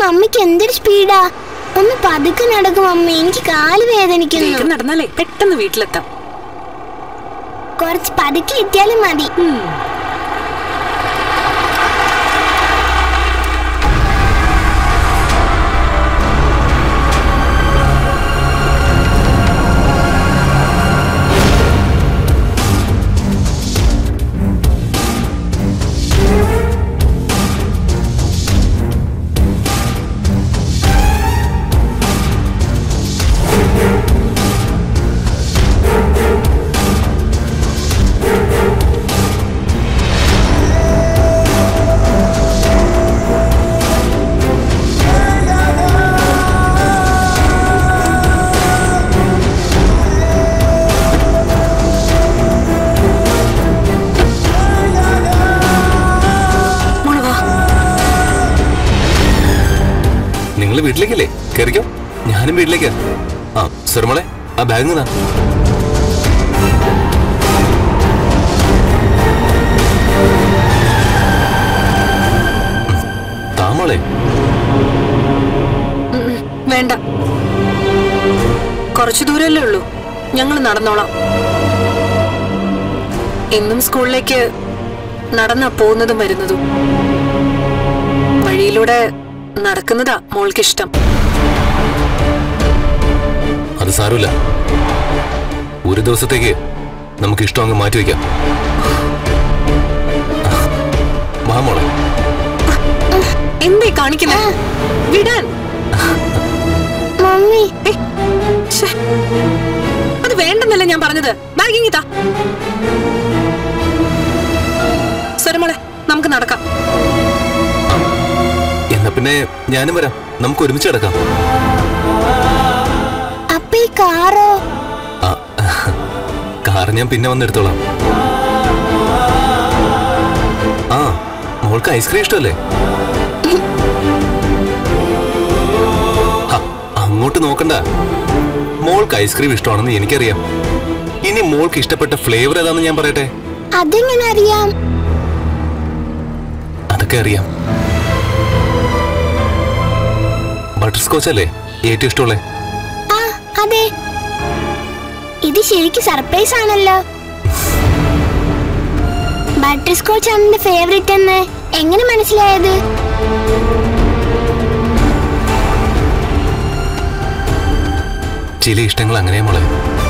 അമ്മയ്ക്ക് എന്തൊരു സ്പീഡാ ഒന്ന് പതുക്കെ നടക്കും അമ്മ എനിക്ക് കാല് വേദനിക്കുന്നു വേഗം നടന്നാലേ പെട്ടെന്ന് വീട്ടിലെത്താം കുറച്ച് പതുക്കെ എത്തിയാലും മതി മോള് വാ നിങ്ങൾ വീട്ടിലേക്കല്ലേ കയറിക്കോ ഞാനും വീട്ടിലേക്കാ ആ സുരമളെ ആ ബാഗ് താ താമോളെ വേണ്ട കുറച്ചു ദൂരല്ലേ ഉള്ളൂ ഞങ്ങൾ നടന്നോളാം എന്നും സ്കൂളിലേക്ക് നടന്നാ പോകുന്നതും വരുന്നതും വഴിയിലൂടെ നടക്കുന്നതാ മോൾക്കിഷ്ടം അത് സാരമില്ല ഒരു ദിവസത്തേക്ക് നമുക്ക് ഇഷ്ടം അങ്ങ് മാറ്റി വയ്ക്കാം വാ മോളെ എന്തേ കാണിക്കുന്നേ വിടാൻ മമ്മി ഏയ്, ശ്ശേ. അത് വേണ്ടെന്നല്ലേ ഞാൻ പറഞ്ഞത് ബാഗിങ് താ സ്വരമോളെ നമുക്ക് നടക്കാം എന്നാ പിന്നെ ഞാനും വരാം നമുക്ക് ഒരുമിച്ച് കിടക്കാം അപ്പൊ ഈ കാറോ ആ കാർ ഞാൻ പിന്നെ വന്നെടുത്തോളാം ആ മോൾക്ക് ഐസ്ക്രീം ഇഷ്ടമല്ലേ ഹ, അങ്ങോട്ട് നോക്കണ്ട മോൾക്ക് ഐസ്ക്രീം ഇഷ്ടമാണെന്ന് എനിക്കറിയാം ഇനി മോൾക്ക് ഇഷ്ടപ്പെട്ട ഫ്ലേവർ ഏതാണെന്ന് ഞാൻ പറയട്ടെ അതെങ്ങനെ അറിയാം അതൊക്കെ അറിയാം ബട്ടർ സ്കോച്ച് അല്ലേ ഏറ്റവും ഇഷ്ടമുള്ളേ ആ അതെ ഇത് ശരിക്കും സർപ്രൈസ് ആണല്ലോ ബട്ടർ സ്കോച്ച് ആണ് എന്റെ ഫേവറേറ്റ് എന്ന് എങ്ങനെ മനസ്സിലായത് ചില ഇഷ്ടങ്ങൾ അങ്ങനെയാ മോളെ